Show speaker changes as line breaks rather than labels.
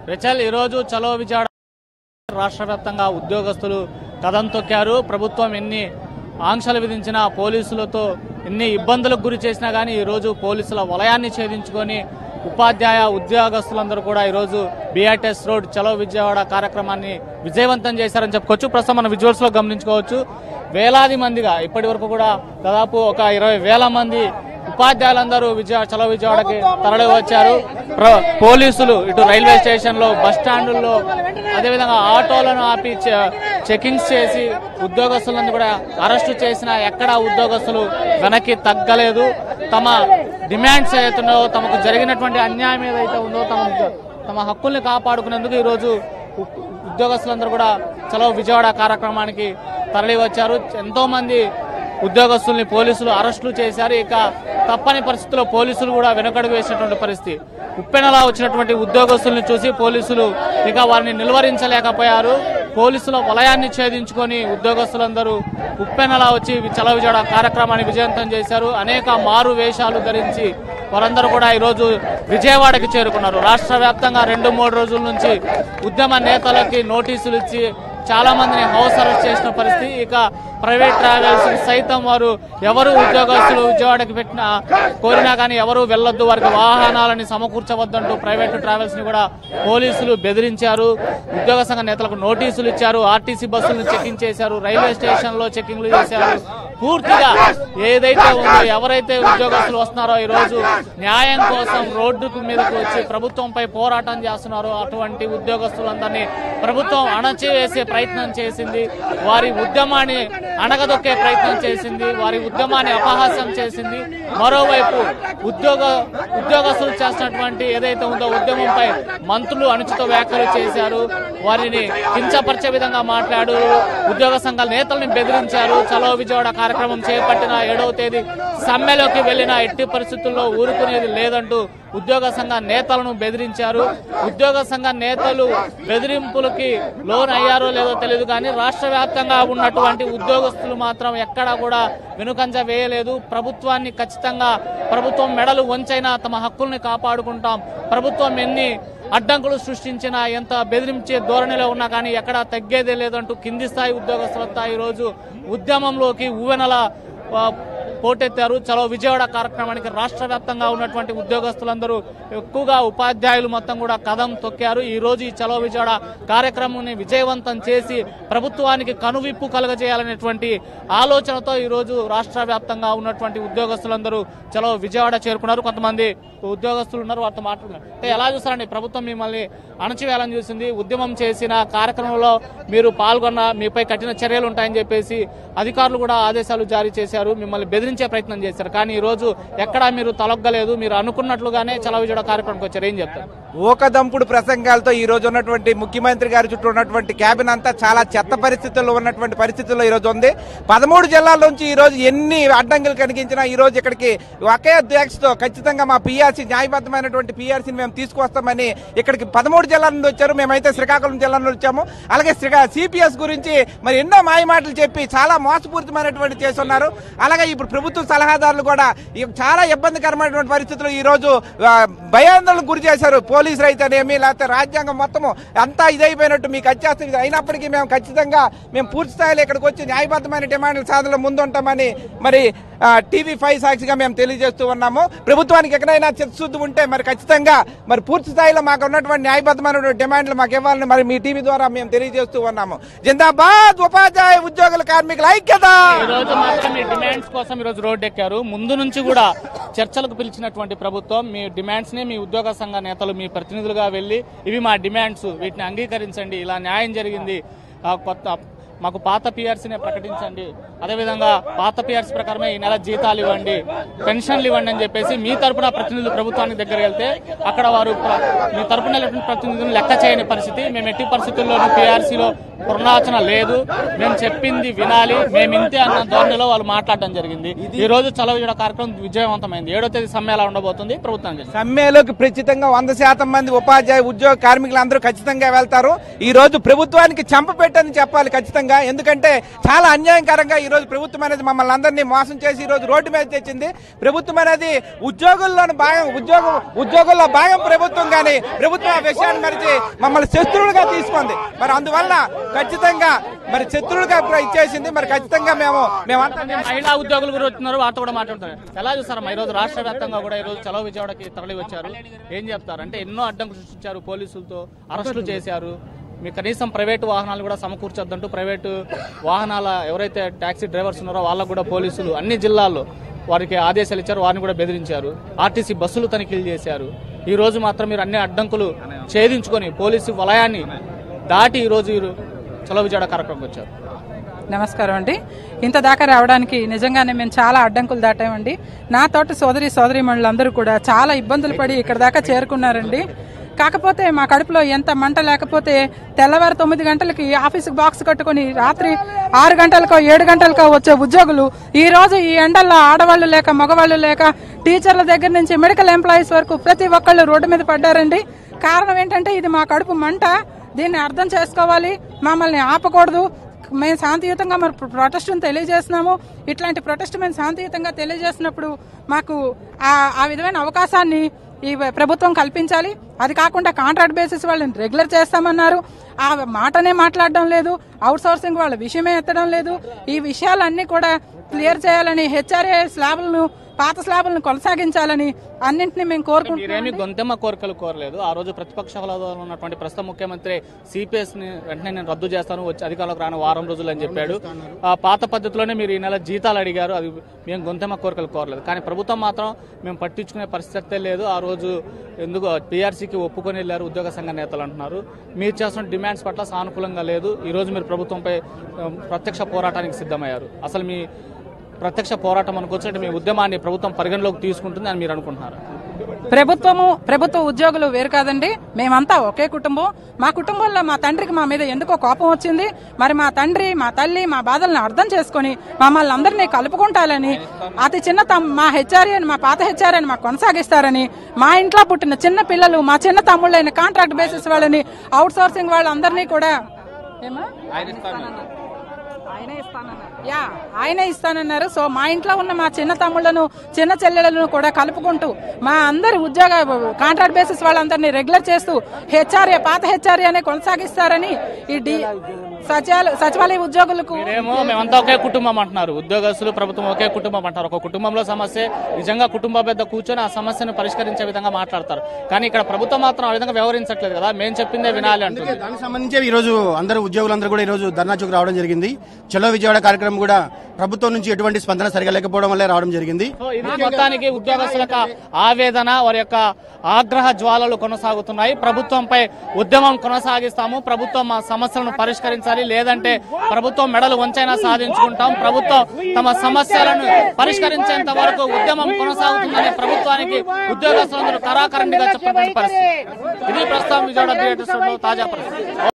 రిచల్ ఈరోజు చలో విజయవాడ రాష్ట్ర వ్యాప్తంగా ఉద్యోగస్తులు కథం తొక్కారు ప్రభుత్వం ఎన్ని ఆంక్షలు విధించినా పోలీసులతో ఎన్ని ఇబ్బందులకు గురి చేసినా కానీ ఈరోజు పోలీసుల వలయాన్ని ఛేదించుకొని ఉపాధ్యాయ ఉద్యోగస్తులందరూ కూడా ఈరోజు బీఆర్టీఎస్ రోడ్ చలో విజయవాడ కార్యక్రమాన్ని విజయవంతం చేశారని చెప్పుకోవచ్చు ప్రస్తుతం మన విజువల్స్ లో గమనించుకోవచ్చు వేలాది మందిగా ఇప్పటి వరకు కూడా దాదాపు ఒక ఇరవై వేల మంది ఉపాధ్యాయులందరూ విజయ చలో విజయవాడకి తరలి వచ్చారు ప్ర- పోలీసులు ఇటు రైల్వే స్టేషన్ లో బస్ స్టాండుల్లో అదేవిధంగా ఆటోలను ఆపి చె- చెకింగ్స్ చేసి ఉద్యోగస్తులను కూడా అరెస్టు చేసిన ఎక్కడ ఉద్యోగస్తులు వెనక్కి తగ్గలేదు తమ డిమాండ్స్ ఏదైతున్నాయో తమకు జరిగినటువంటి అన్యాయం ఏదైతే ఉందో తమ తమ హక్కుల్ని కాపాడుకునేందుకు ఈరోజు ఉ- ఉద్యోగస్తులందరూ కూడా చలో విజయవాడ కార్యక్రమానికి తరలి వచ్చారు ఎంతో మంది ఉద్యోగస్తుల్ని పోలీసులు అరెస్టులు చేశారు ఇక తప్పని పరిస్థితుల్లో పోలీసులు కూడా వెనుకడుగు వేసినటువంటి పరిస్థితి ఉప్పెనలా వచ్చినటువంటి ఉద్యోగస్తుల్ని చూసి పోలీసులు ఇక వారిని నిలువరించలేకపోయారు పోలీసుల వలయాన్ని ఛేదించుకొని ఉద్యోగస్తులందరూ ఉప్పెనలా వచ్చి చల విజయవాడ కార్యక్రమాన్ని విజయవంతం చేశారు అనేక మారు వేషాలు ధరించి వారందరూ కూడా ఈరోజు విజయవాడకి చేరుకున్నారు రాష్ట్ర వ్యాప్తంగా రెండు మూడు రోజుల నుంచి ఉద్యమ నేతలకి నోటీసులు ఇచ్చి చాలా మందిని హౌస్ అరెస్ట్ చేసిన పరిస్థితి ఇక ప్రైవేట్ ట్రావెల్స్ సైతం వారు ఎవరు ఉద్యోగస్తులు విజయవాడకి పెట్టిన కోరినా కానీ ఎవరు వెళ్ళొద్దు వారికి వాహనాలని సమకూర్చవద్దంటూ ప్రైవేట్ ట్రావెల్స్ ని కూడా పోలీసులు బెదిరించారు ఉద్యోగ సంఘ నేతలకు నోటీసులు ఇచ్చారు ఆర్టీసీ బస్సులను చెకింగ్ చేశారు రైల్వే స్టేషన్ లో చెకింగ్లు చేశారు పూర్తిగా ఏదైతే ఉందో ఎవరైతే ఉద్యోగస్తులు వస్తున్నారో ఈ రోజు న్యాయం కోసం రోడ్డుకు మీదకు వచ్చి ప్రభుత్వంపై పోరాటం చేస్తున్నారో అటువంటి ఉద్యోగస్తులందరినీ ప్రభుత్వం అణచివేసే ప్రయత్నం చేసింది వారి ఉద్యమాన్ని అణగదొక్కే ప్రయత్నం చేసింది వారి ఉద్యమాన్ని అపహాస్యం చేసింది మరోవైపు ఉద్యోగ ఉద్యోగస్తులు చేస్తున్నటువంటి ఏదైతే ఉందో ఉద్యమంపై మంత్రులు అనుచిత వ్యాఖ్యలు చేశారు వారిని కించపరిచే విధంగా మాట్లాడు ఉద్యోగ సంఘాల నేతల్ని బెదిరించారు చలో విజయవాడ కార్యక్రమం చేపట్టిన ఏడవ తేదీ సమ్మెలోకి వెళ్లిన ఎట్టి పరిస్థితుల్లో ఊరుకునేది లేదంటూ ఉద్యోగ సంఘ నేతలను బెదిరించారు ఉద్యోగ సంఘ నేతలు బెదిరింపులకి లోన్ అయ్యారో లేదో తెలియదు కానీ రాష్ట్ర వ్యాప్తంగా ఉన్నటువంటి ఉద్యోగస్తులు మాత్రం ఎక్కడా కూడా వెనుకంజ వేయలేదు ప్రభుత్వాన్ని ఖచ్చితంగా ప్రభుత్వం మెడలు వంచైనా తమ హక్కుల్ని కాపాడుకుంటాం ప్రభుత్వం ఎన్ని అడ్డంకులు సృష్టించినా ఎంత బెదిరించే ధోరణిలో ఉన్నా కానీ ఎక్కడా తగ్గేదే లేదంటూ కింది స్థాయి ఉద్యోగస్తులంతా ఈరోజు ఉద్యమంలోకి ఊవెనల ఆ, పోటెత్తారు చలో విజయవాడ కార్యక్రమానికి రాష్ట్ర వ్యాప్తంగా ఉన్నటువంటి ఉద్యోగస్తులందరూ ఎక్కువగా ఉపాధ్యాయులు మొత్తం కూడా కదం తొక్కారు ఈ రోజు ఈ చలో విజయవాడ కార్యక్రమాన్ని విజయవంతం చేసి ప్రభుత్వానికి కనువిప్పు కలగజేయాలనేటువంటి ఆలోచనతో ఈ రోజు రాష్ట్ర వ్యాప్తంగా ఉన్నటువంటి ఉద్యోగస్తులందరూ చలో విజయవాడ చేరుకున్నారు కొంతమంది ఉద్యోగస్తులు ఉన్నారు వారితో మాట్లాడుతున్నారు అంటే ఎలా చూస్తారండి ప్రభుత్వం మిమ్మల్ని అణచివేయాలని చూసింది ఉద్యమం చేసిన కార్యక్రమంలో మీరు పాల్గొన్న మీపై కఠిన చర్యలు ఉంటాయని చెప్పేసి అధికారులు కూడా ఆదేశాలు జారీ చేశారు మిమ్మల్ని బెదిరించే ప్రయత్నం చేశారు కానీ ఈ రోజు ఎక్కడా మీరు తలొగ్గలేదు మీరు అనుకున్నట్లుగానే చల విజయవాడ కార్యక్రమానికి వచ్చారు ఏం చెప్తారు
ఊకదంపుడు ప్రసంగాలతో ఈ రోజు ఉన్నటువంటి ముఖ్యమంత్రి గారి చుట్టూ ఉన్నటువంటి క్యాబిన్ అంతా చాలా చెత్త పరిస్థితుల్లో ఉన్నటువంటి పరిస్థితుల్లో ఈ రోజు ఉంది పదమూడు జిల్లాల నుంచి ఈ రోజు ఎన్ని అడ్డంకులు కనిపించినా ఈ రోజు ఇక్కడికి ఒకే అధ్యక్షతో ఖచ్చితంగా మా పిఆర్సీ న్యాయబద్ధమైనటువంటి పిఆర్సీని మేము తీసుకొస్తామని ఇక్కడికి పదమూడు జిల్లాల నుండి వచ్చారు మేమైతే శ్రీకాకుళం జిల్లా నుండి వచ్చాము అలాగే శ్రీకా సిపిఎస్ గురించి మరి ఎన్నో మాయమాటలు చెప్పి చాలా మోసపూరితమైనటువంటి చేస్తున్నారు అలాగే ఇప్పుడు ప్రభుత్వ సలహాదారులు కూడా ఈ చాలా ఇబ్బందికరమైనటువంటి పరిస్థితులు ఈ రోజు ఆ, భయాందోళనకు గురి చేశారు పోలీసులు అయితేనేమి లేకపోతే రాజ్యాంగం మొత్తము అంతా ఇదైపోయినట్టు మీకు వచ్చేస్తుంది ఇది అయినప్పటికీ మేము ఖచ్చితంగా మేము పూర్తి స్థాయిలో ఇక్కడికి వచ్చి న్యాయబద్ధమైన డిమాండ్ల సాధనలో ముందుంటామని మరి టీవీ ఫైవ్ సాక్షిగా మేము తెలియజేస్తూ ఉన్నాము ప్రభుత్వానికి ఎక్కడైనా చిత్తశుద్ధి ఉంటే మరి ఖచ్చితంగా మరి పూర్తి స్థాయిలో మాకు ఉన్నటువంటి న్యాయబద్ధమైనటువంటి డిమాండ్లు మాకు ఇవ్వాలని మరి మీ టీవీ ద్వారా మేము తెలియజేస్తూ ఉన్నాము జిందాబాద్ ఉపాధ్యాయ ఉద్యోగుల కార్మికుల ఐక్యత
ఈ రోజు మాత్రం మీ డిమాండ్స్ కోసం ఈ రోజు రోడ్డు ఎక్కారు ముందు నుంచి కూడా చర్చలకు పిలిచినటువంటి ప్రభుత్వం మీ డిమాండ్స్ ని మీ ఉద్యోగ సంఘ నేతలు మీ ప్రతినిధులుగా వెళ్లి ఇవి మా డిమాండ్స్ వీటిని అంగీకరించండి ఇలా న్యాయం జరిగింది ఆ కొత్త మాకు పాత పిఆర్సీనే ప్రకటించండి అదేవిధంగా పాత పిఆర్సీ ప్రకారమే ఈ నెల జీతాలు ఇవ్వండి పెన్షన్లు ఇవ్వండి అని చెప్పేసి మీ తరపున ప్రతినిధులు ప్రభుత్వానికి దగ్గర వెళ్తే అక్కడ వారు ప్ర- మీ తరపున వెళ్ళినటువంటి ప్రతినిధులను లెక్క చేయని పరిస్థితి మేము ఎట్టి పరిస్థితుల్లోనూ పిఆర్సీలో పునరాచన లేదు మేము చెప్పింది వినాలి మేము ఇంతే అన్న ధోరణిలో వాళ్ళు మాట్లాడడం జరిగింది ఈ రోజు చలవజడ కార్యక్రమం విజయవంతమైంది ఏడో తేదీ సమ్మె ఎలా ఉండబోతుంది ప్రభుత్వం చేసింది.
సమ్మెలోకి ఖచ్చితంగా వంద శాతం మంది ఉపాధ్యాయ ఉద్యోగ కార్మికులు అందరూ ఖచ్చితంగా వెళ్తారు ఈ రోజు ప్రభుత్వానికి చంప పెట్టని చెప్పాలి ఖచ్చితంగా విధంగా ఎందుకంటే చాలా అన్యాయకరంగా ఈ రోజు ప్రభుత్వం అనేది మమ్మల్ని అందరినీ మోసం చేసి ఈ రోజు రోడ్డు మీద తెచ్చింది ప్రభుత్వం అనేది ఉద్యోగుల్లోని భాగం ఉద్యోగం ఉద్యోగుల్లో భాగం ప్రభుత్వం కానీ ప్రభుత్వం ఆ విషయాన్ని మరిచి మమ్మల్ని శత్రువులుగా తీసుకుంది మరి అందువల్ల ఖచ్చితంగా మరి శత్రువులుగా ఇచ్చేసింది మరి ఖచ్చితంగా మేము మేమంతా
మహిళా ఉద్యోగులు కూడా వస్తున్నారు వారితో కూడా మాట్లాడుతున్నారు ఎలా చూస్తారమ్మా ఈ రోజు రాష్ట్ర వ్యాప్తంగా కూడా ఈ రోజు చలో విజయవాడకి తరలి వచ్చారు ఏం చెప్తారు అంటే ఎన్నో అడ్డంకులు సృష్టించారు పోలీసులతో అరెస్టులు చేశారు మీ కనీసం ప్రైవేటు వాహనాలు కూడా సమకూర్చొద్దంటూ ప్రైవేటు వాహనాల ఎవరైతే టాక్సీ డ్రైవర్స్ ఉన్నారో వాళ్ళకు కూడా పోలీసులు అన్ని జిల్లాల్లో వారికి ఆదేశాలు ఇచ్చారు వారిని కూడా బెదిరించారు ఆర్టీసీ బస్సులు తనిఖీలు చేశారు ఈ రోజు మాత్రం మీరు అన్ని అడ్డంకులు ఛేదించుకొని పోలీసు వలయాన్ని దాటి ఈ రోజు మీరు చలో విజయవాడ కార్యక్రమంకి వచ్చారు
నమస్కారం అండి ఇంత దాకా రావడానికి నిజంగానే మేము చాలా అడ్డంకులు దాటామండి నాతోటి సోదరి సోదరిమణులందరూ కూడా చాలా ఇబ్బందులు పడి ఇక్కడ దాకా చేరుకున్నారండి కాకపోతే మా కడుపులో ఎంత మంట లేకపోతే తెల్లవారు తొమ్మిది గంటలకి ఆఫీసుకి బాక్స్ కట్టుకొని రాత్రి ఆరు గంటలకో ఏడు గంటలకో వచ్చే ఉద్యోగులు ఈ రోజు ఈ ఎండల్లో ఆడవాళ్ళు లేక మగవాళ్ళు లేక టీచర్ల దగ్గర నుంచి మెడికల్ ఎంప్లాయీస్ వరకు ప్రతి ఒక్కళ్ళు రోడ్డు మీద పడ్డారండి కారణం ఏంటంటే ఇది మా కడుపు మంట దీన్ని అర్థం చేసుకోవాలి మమ్మల్ని ఆపకూడదు మేము శాంతియుతంగా మరి ప్రొటెస్ట్ తెలియజేస్తున్నాము ఇట్లాంటి ప్రొటెస్ట్ మేము శాంతియుతంగా తెలియజేసినప్పుడు మాకు ఆ ఆ విధమైన అవకాశాన్ని ఈ ప్రభుత్వం కల్పించాలి అది కాకుండా కాంట్రాక్ట్ బేసిస్ వాళ్ళని రెగ్యులర్ చేస్తామన్నారు ఆ మాటనే మాట్లాడడం లేదు అవుట్ సోర్సింగ్ వాళ్ళ విషయమే ఎత్తడం లేదు ఈ విషయాలన్నీ కూడా క్లియర్ చేయాలని హెచ్ఆర్ఏ స్లాబ్లను పాత స్లాబులను కొనసాగించాలని అన్నింటినీ మేము కోరుకుంటున్నాం
మీరేమి గొంతెమ్మ కోరికలు కోరలేదు ఆ రోజు ప్రతిపక్ష హోదాలో ఉన్నటువంటి ప్రస్తుత ముఖ్యమంత్రి సిపిఎస్ ని వెంటనే నేను రద్దు చేస్తాను వచ్చి అధికారంలోకి రాను వారం రోజులు అని చెప్పాడు ఆ పాత పద్ధతిలోనే మీరు ఈ నెల జీతాలు అడిగారు అది మేము గొంతెమ్మ కోరికలు కోరలేదు కానీ ప్రభుత్వం మాత్రం మేము పట్టించుకునే పరిస్థితే లేదు ఆ రోజు ఎందుకు పీఆర్సీకి ఒప్పుకొని వెళ్ళారు ఉద్యోగ సంఘ నేతలు అంటున్నారు మీరు చేస్తున్న డిమాండ్స్ పట్ల సానుకూలంగా లేదు ఈ రోజు మీరు ప్రభుత్వంపై ఆ, ప్రత్యక్ష పోరాటానికి సిద్ధమయ్యారు అసలు మీ ప్రత్యక్ష పోరాటం అనుకోవచ్చు అంటే మీ ఉద్యమాన్ని ప్రభుత్వం పరిగణలోకి తీసుకుంటుంది అని మీరు అనుకుంటున్నారు
ప్రభుత్వము ప్రభుత్వ ఉద్యోగులు వేరు కాదండి మేమంతా ఒకే కుటుంబం మా కుటుంబంలో మా తండ్రికి మా మీద ఎందుకో కోపం వచ్చింది మరి మా తండ్రి మా తల్లి మా బాధలను అర్థం చేసుకుని మమ్మల్ని అందరినీ కలుపుకుంటాలని అతి చిన్న తమ్ మా హెచ్ఆర్ఏ మా పాత హెచ్ఆర్ఏ మాకు కొనసాగిస్తారని మా ఇంట్లో పుట్టిన చిన్న పిల్లలు మా చిన్న తమ్ముళ్ళైన కాంట్రాక్ట్ బేసిస్ వాళ్ళని అవుట్ సోర్సింగ్ వాళ్ళందరినీ కూడా ఏమా ఆయనే ఇస్తానన్నారు యా ఆయనే ఇస్తానన్నారు సో మా ఇంట్లో ఉన్న మా చిన్న తమ్ముళ్లను చిన్న చెల్లెలను కూడా కలుపుకుంటూ మా అందరి ఉద్యోగ కాంట్రాక్ట్ బేసిస్ వాళ్ళందరినీ రెగ్యులర్ చేస్తూ హెచ్ఆర్ఏ పాత హెచ్ఆర్ఏ అనే కొనసాగిస్తారని ఈ డి సచివాలయ సచివాలయ ఉద్యోగులకు
మీరేమో మేమంతా ఒకే కుటుంబం అంటున్నారు ఉద్యోగస్తులు ప్రభుత్వం ఒకే కుటుంబం అంటారు ఒక కుటుంబంలో సమస్య నిజంగా కుటుంబ పెద్ద కూర్చొని ఆ సమస్యను పరిష్కరించే విధంగా మాట్లాడతారు కానీ ఇక్కడ ప్రభుత్వం మాత్రం ఆ విధంగా వ్యవహరించట్లేదు కదా మేము చెప్పిందే వినాలి అంటుంది
దానికి సంబంధించి ఈ రోజు అందరూ ఉద్యోగులందరూ కూడా ఈ రోజు ధర్నా చౌక్ రావడం జరిగింది చలో విజయవాడ కార్యక్రమం కూడా ప్రభుత్వం నుంచి ఎటువంటి స్పందన సరిగా లేకపోవడం వల్లే రావడం జరిగింది
సో ఇది మొత్తానికి ఉద్యోగస్తుల యొక్క ఆవేదన వారి యొక్క ఆగ్రహ జ్వాలలు కొనసాగుతున్నాయి ప్రభుత్వంపై ఉద్యమం కొనసాగిస్తాము ప్రభుత్వం మా సమస్యలను పరిష్కరించాలి లేదంటే ప్రభుత్వం మెడలు వంచైనా సాధించుకుంటాం ప్రభుత్వం తమ సమస్యలను పరిష్కరించేంత వరకు ఉద్యమం కొనసాగుతుందని ప్రభుత్వానికి ఉద్యోగస్తులందరూ కరాఖండిగా చెప్పినటువంటి పరిస్థితి ఇది ప్రస్తుతం విజయవాడ థియేటర్స్ లో తాజా పరిస్థితి